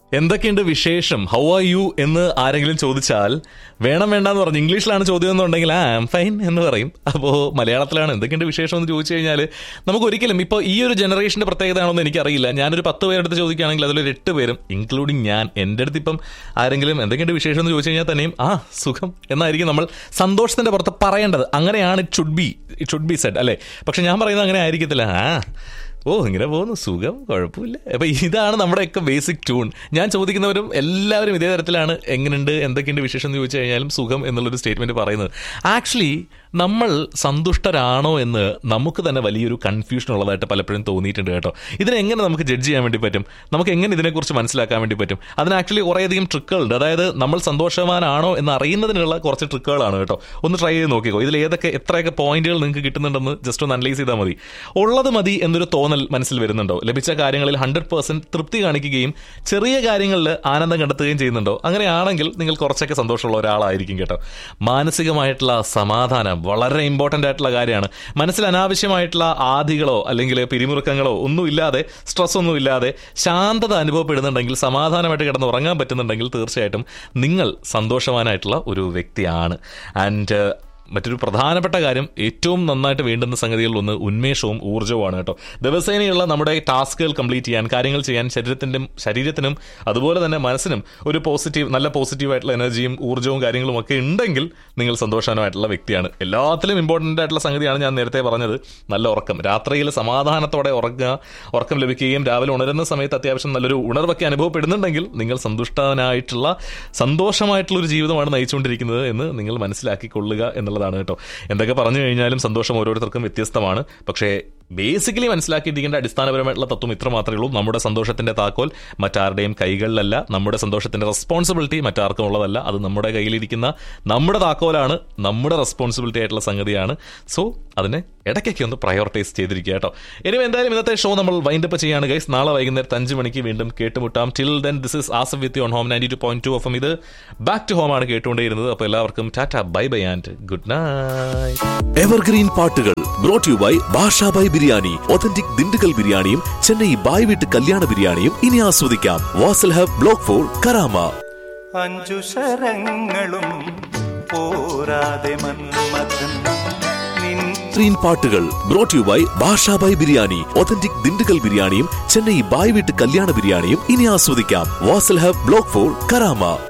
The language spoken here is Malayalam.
എന്തൊക്കെയുണ്ട് വിശേഷം ഹൗ ആർ യു എന്ന് ആരെങ്കിലും ചോദിച്ചാൽ വേണം വേണ്ടെന്ന് പറഞ്ഞു ഇംഗ്ലീഷിലാണ് ചോദ്യം എന്നുണ്ടെങ്കിൽ ആ ആം ഫൈൻ എന്ന് പറയും അപ്പോൾ മലയാളത്തിലാണ് എന്തൊക്കെയുണ്ട് വിശേഷം എന്ന് ചോദിച്ചു കഴിഞ്ഞാൽ നമുക്ക് ഒരിക്കലും ഇപ്പോൾ ഈ ഒരു ജനറേഷന്റെ പ്രത്യേകതയാണെന്ന് എനിക്കറിയില്ല ഞാനൊരു പത്ത് പേരെടുത്ത് ചോദിക്കുകയാണെങ്കിൽ അതിലൊരു എട്ട് പേരും ഇൻക്ലൂഡിങ് ഞാൻ എൻ്റെ അടുത്ത് ഇപ്പം ആരെങ്കിലും എന്തൊക്കെയുണ്ട് വിശേഷം എന്ന് ചോദിച്ചു കഴിഞ്ഞാൽ തന്നെയും ആ സുഖം എന്നായിരിക്കും നമ്മൾ സന്തോഷത്തിന്റെ പുറത്ത് പറയേണ്ടത് അങ്ങനെയാണ് it should be it should be said അല്ലേ പക്ഷെ ഞാൻ പറയുന്നത് അങ്ങനെ ആയിരിക്കത്തില്ല ആ ഓ ഇങ്ങനെ പോകുന്നു സുഖം കുഴപ്പമില്ല അപ്പൊ ഇതാണ് നമ്മുടെയൊക്കെ ബേസിക് ട്യൂൺ ഞാൻ ചോദിക്കുന്നവരും എല്ലാവരും ഇതേ തരത്തിലാണ് എങ്ങനെയുണ്ട് എന്തൊക്കെയുണ്ട് വിശേഷം എന്ന് ചോദിച്ചു കഴിഞ്ഞാലും സുഖം എന്നുള്ളൊരു സ്റ്റേറ്റ്മെന്റ് പറയുന്നത് ആക്ച്വലി നമ്മൾ സന്തുഷ്ടരാണോ എന്ന് നമുക്ക് തന്നെ വലിയൊരു കൺഫ്യൂഷൻ ഉള്ളതായിട്ട് പലപ്പോഴും തോന്നിയിട്ടുണ്ട് കേട്ടോ ഇതിനെ എങ്ങനെ നമുക്ക് ജഡ്ജ് ചെയ്യാൻ വേണ്ടി പറ്റും നമുക്ക് എങ്ങനെ ഇതിനെക്കുറിച്ച് മനസ്സിലാക്കാൻ വേണ്ടി പറ്റും അതിന് ആക്ച്വലി കുറേയധികം ട്രിക്കുകളുണ്ട് അതായത് നമ്മൾ സന്തോഷവാനാണോ എന്ന് അറിയുന്നതിനുള്ള കുറച്ച് ട്രിക്കുകളാണ് കേട്ടോ ഒന്ന് ട്രൈ ചെയ്ത് നോക്കിക്കോ ഇതിൽ ഏതൊക്കെ എത്രയൊക്കെ പോയിന്റുകൾ നിങ്ങൾക്ക് കിട്ടുന്നുണ്ടെന്ന് ജസ്റ്റ് ഒന്ന് അനലൈസ് ചെയ്താൽ മതി ഉള്ളത് മതി എന്നൊരു തോന്നൽ മനസ്സിൽ വരുന്നുണ്ടോ ലഭിച്ച കാര്യങ്ങളിൽ ഹൺഡ്രഡ് പെർസെന്റ് തൃപ്തി കാണിക്കുകയും ചെറിയ കാര്യങ്ങളിൽ ആനന്ദം കണ്ടെത്തുകയും ചെയ്യുന്നുണ്ടോ അങ്ങനെയാണെങ്കിൽ നിങ്ങൾ കുറച്ചൊക്കെ സന്തോഷമുള്ള ഒരാളായിരിക്കും കേട്ടോ മാനസികമായിട്ടുള്ള സമാധാനം വളരെ ഇമ്പോർട്ടൻ്റ് ആയിട്ടുള്ള കാര്യമാണ് മനസ്സിൽ അനാവശ്യമായിട്ടുള്ള ആധികളോ അല്ലെങ്കിൽ പിരിമുറുക്കങ്ങളോ ഒന്നും ഇല്ലാതെ സ്ട്രെസ് ഒന്നും ഇല്ലാതെ ശാന്തത അനുഭവപ്പെടുന്നുണ്ടെങ്കിൽ സമാധാനമായിട്ട് കിടന്ന് ഉറങ്ങാൻ പറ്റുന്നുണ്ടെങ്കിൽ തീർച്ചയായിട്ടും നിങ്ങൾ സന്തോഷവാനായിട്ടുള്ള ഒരു വ്യക്തിയാണ് ആൻഡ് മറ്റൊരു പ്രധാനപ്പെട്ട കാര്യം ഏറ്റവും നന്നായിട്ട് വേണ്ടുന്ന സംഗതികളിൽ ഒന്ന് ഉന്മേഷവും ഊർജ്ജവുമാണ് കേട്ടോ ദിവസേനയുള്ള നമ്മുടെ ടാസ്കുകൾ കംപ്ലീറ്റ് ചെയ്യാൻ കാര്യങ്ങൾ ചെയ്യാൻ ശരീരത്തിനും ശരീരത്തിനും അതുപോലെ തന്നെ മനസ്സിനും ഒരു പോസിറ്റീവ് നല്ല പോസിറ്റീവ് ആയിട്ടുള്ള എനർജിയും ഊർജ്ജവും കാര്യങ്ങളും ഒക്കെ ഉണ്ടെങ്കിൽ നിങ്ങൾ സന്തോഷവാനായിട്ടുള്ള വ്യക്തിയാണ് എല്ലാത്തിലും ഇമ്പോർട്ടൻ്റ് ആയിട്ടുള്ള സംഗതിയാണ് ഞാൻ നേരത്തെ പറഞ്ഞത് നല്ല ഉറക്കം രാത്രിയിൽ സമാധാനത്തോടെ ഉറങ്ങുക ഉറക്കം ലഭിക്കുകയും രാവിലെ ഉണരുന്ന സമയത്ത് അത്യാവശ്യം നല്ലൊരു ഉണർവൊക്കെ അനുഭവപ്പെടുന്നുണ്ടെങ്കിൽ നിങ്ങൾ സന്തുഷ്ടനായിട്ടുള്ള സന്തോഷമായിട്ടുള്ള ഒരു ജീവിതമാണ് നയിച്ചുകൊണ്ടിരിക്കുന്നത് എന്ന് നിങ്ങൾ മനസ്സിലാക്കിക്കൊള്ളുക എന്നുള്ളതാണ് കേട്ടോ എന്തൊക്കെ പറഞ്ഞു കഴിഞ്ഞാലും സന്തോഷം ഓരോരുത്തർക്കും വ്യത്യസ്തമാണ് പക്ഷേ ബേസിക്കലി മനസ്സിലാക്കിയിരിക്കേണ്ട അടിസ്ഥാനപരമായിട്ടുള്ള തത്വം ഇത്ര മാത്രമേ ഉള്ളൂ നമ്മുടെ സന്തോഷത്തിന്റെ താക്കോൽ മറ്റാരുടെയും കൈകളിലല്ല നമ്മുടെ സന്തോഷത്തിന്റെ റെസ്പോൺസിബിലിറ്റി മറ്റാർക്കും ഉള്ളതല്ല അത് നമ്മുടെ കയ്യിലിരിക്കുന്ന നമ്മുടെ താക്കോലാണ് നമ്മുടെ റെസ്പോൺസിബിലിറ്റി ആയിട്ടുള്ള സംഗതിയാണ് സോ അതിനെ ഇടയ്ക്കൊക്കെ ഒന്ന് പ്രയോറിറ്റൈസ് ചെയ്തിരിക്കുക കേട്ടോ ഇനി എന്തായാലും ഇന്നത്തെ ഷോ നമ്മൾ വൈൻഡപ്പ് ചെയ്യാണ് ഗൈസ് നാളെ വൈകുന്നേരത്ത് അഞ്ച് മണിക്ക് വീണ്ടും കേട്ടുമുട്ടാം till then this is awesome with on home ninety two point two F ഇത് ബാക്ക് ടു ഹോം ആണ് കേട്ടുകൊണ്ടേയിരുന്നത് അപ്പോൾ എല്ലാവർക്കും tata bye bye and good night evergreen പാട്ടുകൾ brought you by Bashabhai biryani authentic Dindigul ബിരിയാണിയും ചെന്നൈ ബായ് വീട്ട് കല്യാണ ബിരിയാണിയും ഇനി ആസ്വദിക്കാം Vasal hub block four Karama അഞ്ചു ശരങ്ങളും പോരാതെ മന്മഥൻ നിൻ ഗ്രീൻ പാട്ടുകൾ brought you by Bashabhai biryani authentic Dindigul ബിരിയാണിയും ചെന്നൈ ബായ് വീട്ട് കല്യാണ ബിരിയാണിയും ഇനി ആസ്വദിക്കാം Vasal hub block four Karama